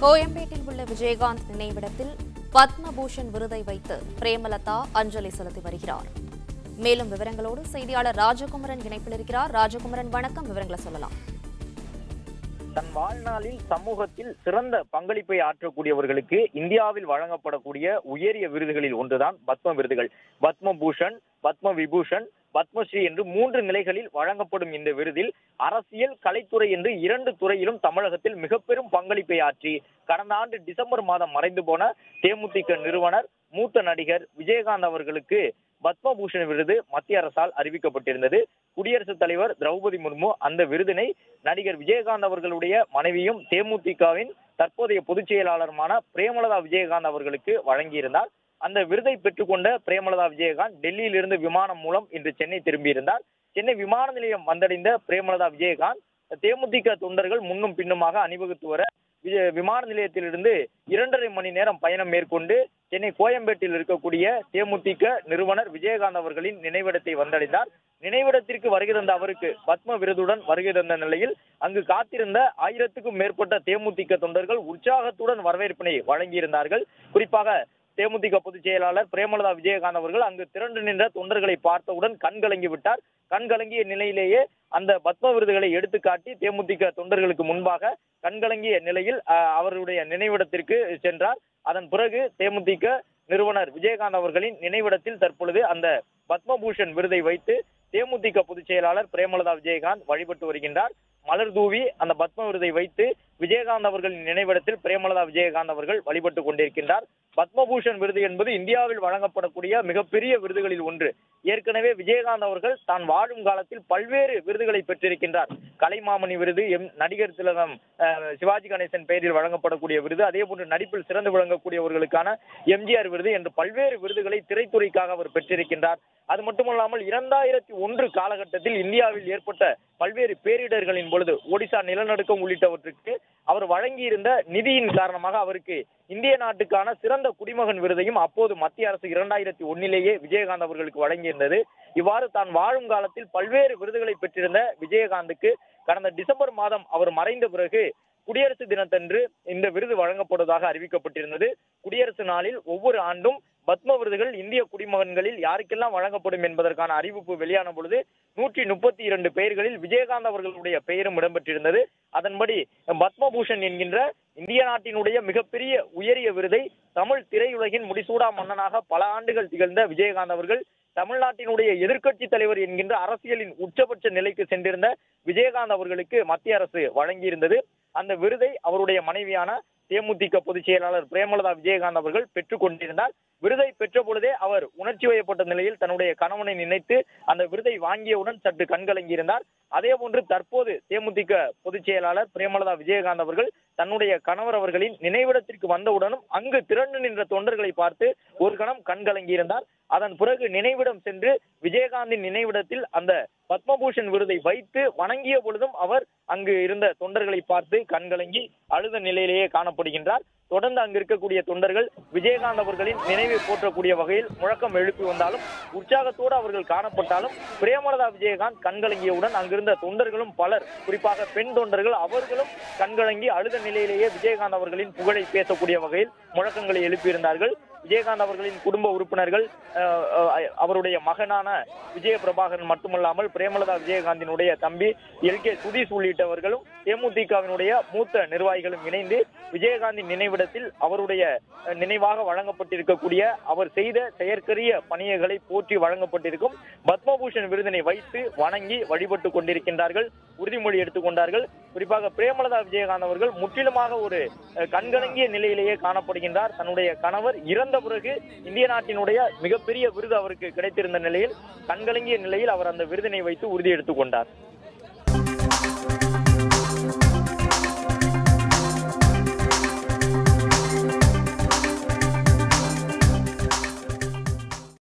கோயம்பேட்டில் உள்ள விஜயகாந்த் நினைவிடத்தில் பத்மபூஷன் விருதை வைத்து பிரேமலதா அஞ்சலி செலுத்தி வருகிறார் மேலும் விவரங்களோடு செய்தியாளர் ராஜகுமரன் இணைப்பில் இருக்கிறார் ராஜகுமரன் வணக்கம் விவரங்களை சொல்லலாம் தன் வாழ்நாளில் சமூகத்தில் சிறந்த பங்களிப்பை ஆற்றக்கூடியவர்களுக்கு இந்தியாவில் வழங்கப்படக்கூடிய உயரிய விருதுகளில் ஒன்றுதான் பத்ம விருதுகள் பத்ம பூஷன் பத்ம விபூஷன் பத்மஸ்ரீ என்று மூன்று நிலைகளில் வழங்கப்படும் இந்த விருதில் அரசியல் கலைத்துறை என்று இரண்டு துறையிலும் தமிழகத்தில் மிக பெரும் பங்களிப்பை ஆற்றி கடந்த ஆண்டு டிசம்பர் மாதம் மறைந்து போன தேமுதிக நிறுவனர் மூத்த நடிகர் விஜயகாந்த் அவர்களுக்கு பத்மபூஷன் விருது மத்திய அரசால் அறிவிக்கப்பட்டிருந்தது குடியரசுத் தலைவர் திரௌபதி முர்மு அந்த விருதினை நடிகர் விஜயகாந்த் அவர்களுடைய மனைவியும் தேமுதிகவின் தற்போதைய பொதுச் செயலாளருமான பிரேமலதா விஜயகாந்த் அவர்களுக்கு வழங்கியிருந்தார் அந்த விருதை பெற்றுக்கொண்ட பிரேமலதா விஜயகாந்த் டெல்லியிலிருந்து விமானம் மூலம் இன்று சென்னை திரும்பியிருந்தார் சென்னை விமான நிலையம் வந்தடைந்த பிரேமலதா விஜயகாந்த் தேமுதிக தொண்டர்கள் முன்னும் பின்னுமாக அணிவகுத்து வர விஜய- விமான நிலையத்திலிருந்து இரண்டரை மணி நேரம் பயணம் மேற்கொண்டு சென்னை கோயம்பேட்டில் இருக்கக்கூடிய தேமுதிக நிறுவனர் விஜயகாந்த் அவர்களின் நினைவிடத்தை வந்தடைந்தார் நினைவிடத்திற்கு வருகை தந்த அவருக்கு பத்ம விருதுடன் வருகை தந்த நிலையில் அங்கு காத்திருந்த ஆயிரத்துக்கும் மேற்பட்ட தேமுதிக தொண்டர்கள் உற்சாகத்துடன் வரவேற்பினை வழங்கியிருந்தார்கள் குறிப்பாக தேமுதிக பொதுச் செயலாளர் பிரேமலதா விஜயகாந்த் அவர்கள் அங்கு திரண்டு நின்ற தொண்டர்களை பார்த்தவுடன் கண் கலங்கி விட்டார் கண் கலங்கிய நிலையிலேயே அந்த பத்ம விருதுகளை எடுத்துக்காட்டி தேமுதிக தொண்டர்களுக்கு முன்பாக கண்கலங்கிய நிலையில் அஹ், அவருடைய நினைவிடத்திற்கு சென்றார் அதன் பிறகு தேமுதிக நிறுவனர் விஜயகாந்த் அவர்களின் நினைவிடத்தில் தற்பொழுது அந்த பத்மபூஷன் விருதை வைத்து தேமுதிக பொதுச் செயலாளர் பிரேமலதா விஜயகாந்த் வழிபட்டு வருகின்றார் மலர் தூவி அந்த பத்ம விருதை வைத்து விஜயகாந்த் அவர்களின் நினைவிடத்தில் பிரேமலதா விஜயகாந்த் அவர்கள் வழிபட்டு கொண்டிருக்கின்றார் பத்மபூஷன் விருது என்பது இந்தியாவில் வழங்கப்படக்கூடிய மிகப்பெரிய விருதுகளில் ஒன்று ஏற்கனவே விஜயகாந்த் அவர்கள் தான் வாழும் காலத்தில் பல்வேறு விருதுகளை பெற்றிருக்கின்றார் கலைமாமணி விருது எம் நடிகர் திலகம் அஹ், சிவாஜி கணேசன் பெயரில் வழங்கப்படக்கூடிய விருது அதே போன்று நடிப்பில் சிறந்து விளங்கக்கூடியவர்களுக்கான எம்ஜிஆர் விருது என்று பல்வேறு விருதுகளை திரைத்துறைக்காக அவர் பெற்றிருக்கின்றார் அது மட்டுமல்லாமல் இரண்டாயிரத்தி ஒன்று காலகட்டத்தில் இந்தியாவில் ஏற்பட்ட பல்வேறு பேரிடர்களின் பொழுது ஒடிசா நிலநடுக்கம் உள்ளிட்டவற்றுக்கு அவர் வழங்கியிருந்த நிதியின் காரணமாக அவருக்கு இந்திய நாட்டுக்கான சிறந்த குடிமகன் விருதையும் அப்போது மத்திய அரசு இரண்டாயிரத்தி ஒன்னிலேயே விஜயகாந்த் அவர்களுக்கு வழங்கியிருந்தது இவ்வாறு தான் வாழும் காலத்தில் பல்வேறு விருதுகளை பெற்றிருந்த விஜயகாந்துக்கு கடந்த டிசம்பர் மாதம் அவர் மறைந்த பிறகு குடியரசு தினத்தன்று இந்த விருது வழங்கப்படுவதாக அறிவிக்கப்பட்டிருந்தது குடியரசு நாளில் ஒவ்வொரு ஆண்டும் பத்ம விருதுகள் இந்திய குடிமகன்களில் யாருக்கெல்லாம் வழங்கப்படும் என்பதற்கான அறிவிப்பு வெளியான பொழுது நூற்றி முப்பத்தி இரண்டு பெயர்களில் விஜயகாந்த் அவர்களுடைய பெயரும் இடம்பெற்றிருந்தது அதன்படி பத்மபூஷன் என்கின்ற இந்திய நாட்டினுடைய மிகப்பெரிய உயரிய விருதை தமிழ் திரையுலகின் முடிசூடா மன்னனாக பல ஆண்டுகள் திகழ்ந்த விஜயகாந்த் அவர்கள் தமிழ்நாட்டினுடைய எதிர்க்கட்சி தலைவர் என்கின்ற அரசியலின் உச்சபட்ச நிலைக்கு சென்றிருந்த விஜயகாந்த் அவர்களுக்கு மத்திய அரசு வழங்கியிருந்தது அந்த விருதை அவருடைய மனைவியான தேமுதிக பொதுச் செயலாளர் பிரேமலதா விஜயகாந்த் அவர்கள் பெற்றுக் கொண்டிருந்தார் விருதை பெற்ற பொழுதே அவர் உணர்ச்சி வயப்பட்ட நிலையில் தன்னுடைய கணவனை நினைத்து அந்த விருதை வாங்கியவுடன் சற்று கண்கலங்கியிருந்தார் அதே போன்று தற்போது தேமுதிக பொதுச் செயலாளர் பிரேமலதா விஜயகாந்த் அவர்கள் தன்னுடைய கணவர் அவர்களின் நினைவிடத்திற்கு வந்தவுடனும் அங்கு திரண்டு நின்ற தொண்டர்களை பார்த்து ஒரு கணம் கண்கலங்கியிருந்தார் அதன் பிறகு நினைவிடம் சென்று விஜயகாந்தின் நினைவிடத்தில் அந்த பத்மபூஷன் விருதை வைத்து வணங்கிய பொழுதும் அவர் அங்கு இருந்த தொண்டர்களை பார்த்து கண்கலங்கி அழுத நிலையிலேயே காணப்படுகின்றார் தொடர்ந்து அங்கு இருக்கக்கூடிய தொண்டர்கள் விஜயகாந்த் அவர்களின் நினைவை போற்றக்கூடிய வகையில் முழக்கம் எழுப்பி வந்தாலும் உற்சாகத்தோடு அவர்கள் காணப்பட்டாலும் பிரேமலதா விஜயகாந்த் கண்கலங்கியவுடன் அங்கிருந்த தொண்டர்களும் பலர் குறிப்பாக பெண் தொண்டர்கள் அவர்களும் கண்கலங்கி அழுத நிலையிலேயே விஜயகாந்த் அவர்களின் புகழை பேசக்கூடிய வகையில் முழக்கங்களை எழுப்பியிருந்தார்கள் விஜயகாந்த் அவர்களின் குடும்ப உறுப்பினர்கள் அஹ், அஹ், அவருடைய மகனான விஜய பிரபாகரன் மட்டுமல்லாமல் பிரேமலதா விஜயகாந்தினுடைய தம்பி எல் கே சுதீஷ் உள்ளிட்டவர்களும் தேமுதிகவினுடைய மூத்த நிர்வாகிகளும் இணைந்து விஜயகாந்தின் நினைவிடத்தில் அவருடைய அஹ், நினைவாக வழங்கப்பட்டிருக்கக்கூடிய அவர் செய்த செயற்கரிய பணியகளை போற்றி வழங்கப்பட்டிருக்கும் பத்மபூஷன் விருதினை வைத்து வணங்கி வழிபட்டு கொண்டிருக்கின்றார்கள் உறுதிமொழி எடுத்துக்கொண்டார்கள் குறிப்பாக பிரேமலதா விஜயகாந்த் அவர்கள் முற்றிலுமாக ஒரு அஹ், கண்கலங்கிய நிலையிலேயே காணப்படுகின்றார் தன்னுடைய கணவர் இறந்த பிறகு இந்திய நாட்டினுடைய மிகப்பெரிய விருது அவருக்கு கிடைத்திருந்த நிலையில் கண்கலங்கிய நிலையில் அவர் அந்த விருதினை வைத்து உறுதி எடுத்துக் கொண்டார்